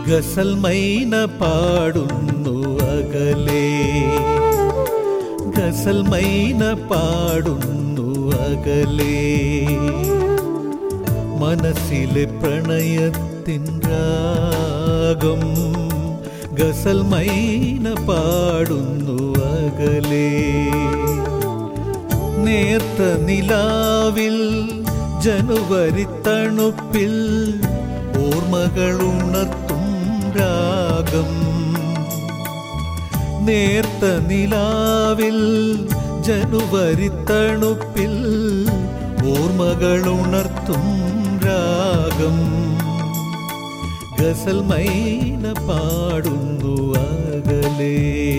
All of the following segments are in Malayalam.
ഗസൽ മൈന പാടുന്നു അകലേ ഗസൽ മൈന പാടുന്നു അകലേ മനസ്സിലെ പ്രണയത്തിൻ രാഗം ഗസൽ മൈന പാടുന്നു അകലേ നേർത്ത നിലാവിൽ ജനുവരി തണുപ്പിൽ ഓർമ്മകളുണർത്തും രാഗം നേർത്ത നിലാവിൽ ജനുവരി തണുപ്പിൽ ഓർമ്മകളുണർത്തും രാഗം ഗസൽ മൈന പാടുന്നു അകലേ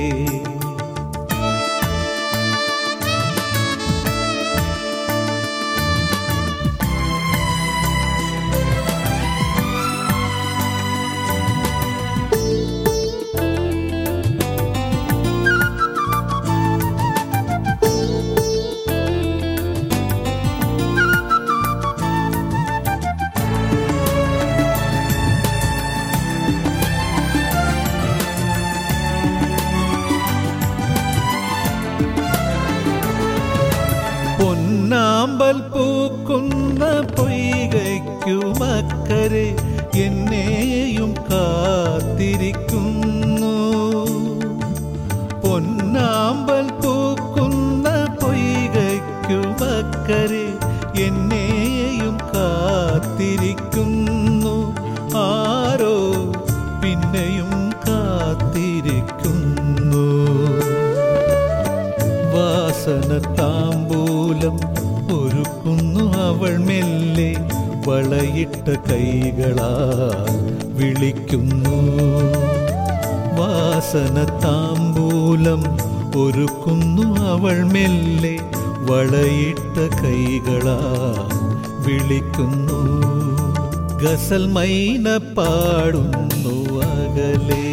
പൊന്നാമ്പൽ പൂക്കുന്ന പൊയ്കയ്ക്കുമക്കരെ എന്നെയും കാത്തിരിക്കുന്നു പൊന്നാമ്പൽ പൂക്കുന്ന പൊയ്കയ്ക്കുമക്കരെ എന്നെയും കാത്തിരിക്കുന്നു ആരോ പിന്നെയും കാത്തിരിക്കുന്നു വാസന താമ്പൂലം ഒരുക്കുന്നു അവൾ മെല്ലെ വളയിട്ട കൈകളാൽ വിളിക്കുന്നു വാസന താമ്പൂലം ഒരുക്കുന്നു അവൾ മെല്ലെ വളയിട്ട കൈകളാൽ വിളിക്കുന്നു ഗസൽ മൈന പാടുന്നു അകലേ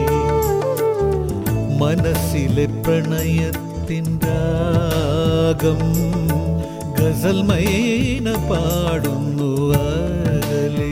മനസ്സിലെ പ്രണയത്തിൻ രാഗം ഗസൽ മൈന പാടുന്നു അകലേ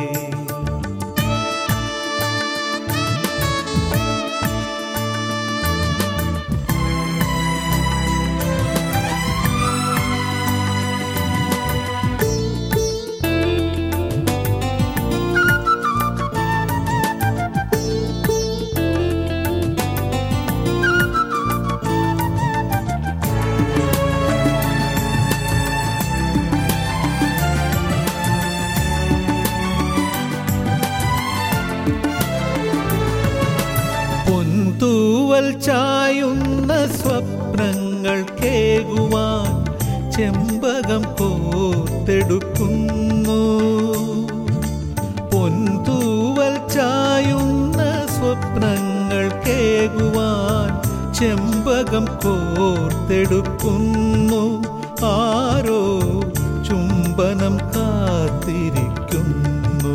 പൊന്തൂവൽ ചായുന്ന സ്വപ്നങ്ങൾ കേകുവാൻ ചെമ്പകം കോർത്തെടുക്കുന്നു പൊന്തൂവൽ ചായുന്ന സ്വപ്നങ്ങൾ കേകുവാൻ ചെമ്പകം കോർത്തെടുക്കുന്നു ആരോ ചുംബനം കാത്തിരിക്കുന്നു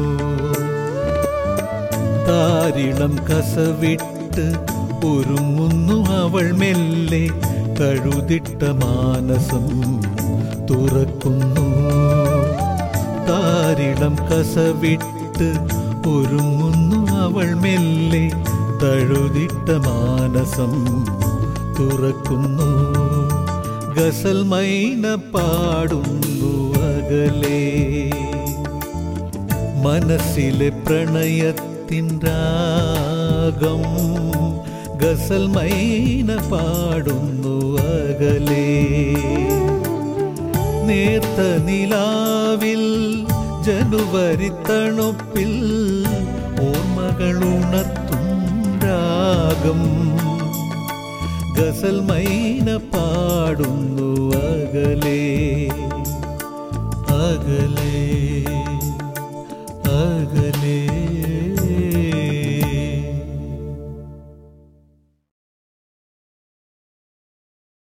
താരിളം കസവിട്ട് ഒരുങ്ങുന്നു അവൾ മെല്ലെ കഴുതിട്ട മാനസം തുറക്കുന്നു താരിളം കസവിട്ട് ഒരുങ്ങുന്നു അവൾ മെല്ലെ തഴുതിട്ട മാനസം തുറക്കുന്നു ഗസൽ മൈന പാടുന്നു അകലേ മനസ്സിലെ പ്രണയത്തിൻ രാഗം ഗസൽ മൈന പാടുന്നു അകലേ നേർത്ത നിലാവിൽ ജനുവരി തണുപ്പിൽ ഓർമ്മകളുണർത്തും രാഗം ഗസൽ മൈന പാ